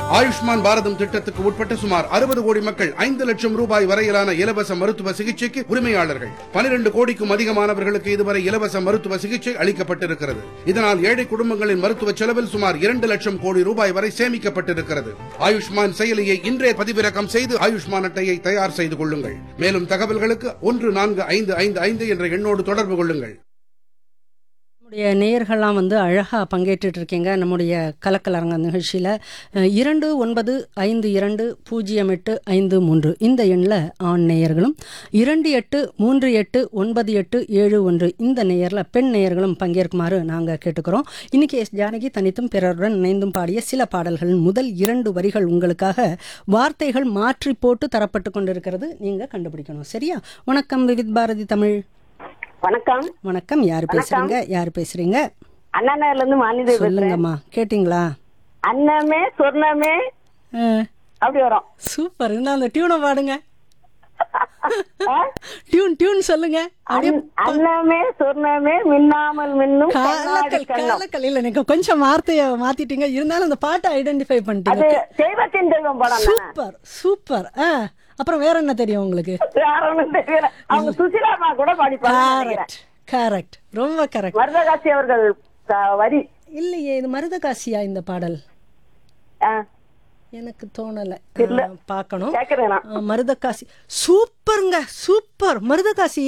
ஆயுஷ்மான் பாரதம் திட்டத்துக்கு உட்பட்ட சுமார் அறுபது கோடி மக்கள் ஐந்து லட்சம் ரூபாய் வரையிலான இலவச மருத்துவ சிகிச்சைக்கு உரிமையாளர்கள் பனிரெண்டு கோடிக்கும் அதிகமானவர்களுக்கு இதுவரை இலவச மருத்துவ சிகிச்சை அளிக்கப்பட்டிருக்கிறது இதனால் ஏழை குடும்பங்களின் மருத்துவ செலவில் சுமார் இரண்டு லட்சம் கோடி ரூபாய் வரை சேமிக்கப்பட்டிருக்கிறது ஆயுஷ்மான் செயலியை இன்றே பதிவிறக்கம் செய்து ஆயுஷ்மான் அட்டையை தயார் செய்து கொள்ளுங்கள் மேலும் தகவல்களுக்கு ஒன்று நான்கு ஐந்து ஐந்து ஐந்து என்ற எண்ணோடு தொடர்பு கொள்ளுங்கள் நம்முடைய நேயர்கள்லாம் வந்து அழகாக பங்கேற்றுட்டு இருக்கீங்க நம்முடைய கலக்கலரங்க நிகழ்ச்சியில் அஹ், இரண்டு ஒன்பது ஐந்து இரண்டு பூஜ்ஜியம் எட்டு ஐந்து மூன்று இந்த எண்ணில் ஆண் நேயர்களும் இரண்டு எட்டு மூன்று எட்டு ஒன்பது எட்டு ஏழு ஒன்று இந்த நேயரில் பெண் நேயர்களும் பங்கேற்குமாறு நாங்கள் கேட்டுக்கிறோம் இன்னைக்கு எஸ் ஜானகி தனித்தும் பிறருடன் இணைந்தும் பாடிய சில பாடல்களின் முதல் இரண்டு வரிகள் உங்களுக்காக வார்த்தைகள் மாற்றி போட்டு தரப்பட்டு கொண்டிருக்கிறது நீங்கள் கண்டுபிடிக்கணும் சரியா வணக்கம் விவித் பாரதி தமிழ் வணக்கம் வணக்கம் யார் பேசுறீங்க யார் பேசுறீங்க அண்ணா நகர்ல இருந்து மாநில சொல்லுங்கம்மா கேட்டிங்களா அன்னமே சொர்ணமே அப்படி வரும் சூப்பர் இருந்தா அந்த டியூனை பாடுங்க டியூன் டியூன் சொல்லுங்க அப்படியே அன்- அன்னமே சொர்ணமே மின்னாமல் மின்னும் கண்ணாடி காலக்கல் கண்ணம் காலக்கல் இல்ல நீங்க கொஞ்சம் வார்த்தைய மாத்திட்டீங்க இருந்தாலும் அந்த பாட்டை ஐடென்டிஃபை அது பண்ணிட்டீங்க தெய்வத்தின் தெய்வம் படம் தானே சூப்பர் சூப்பர் ஆ அப்புறம் வேற என்ன தெரியும் உங்களுக்கு வேற ஒண்ணும் தெரியல அவங்க சுசிலாமா கூட படிப்பாங்க கரெக்ட் கரெக்ட் ரொம்ப கரெக்ட் மருதகாசி அவர்கள் க- வரி இல்லையே இது மருதகாசியா இந்த பாடல் ஆ, எனக்கு தோணல தெரியல. ஆ, பார்க்கணும் கேக்குறேன் நான் ஆ, மருதகாசி சூப்பருங்க சூப்பர் மருதகாசி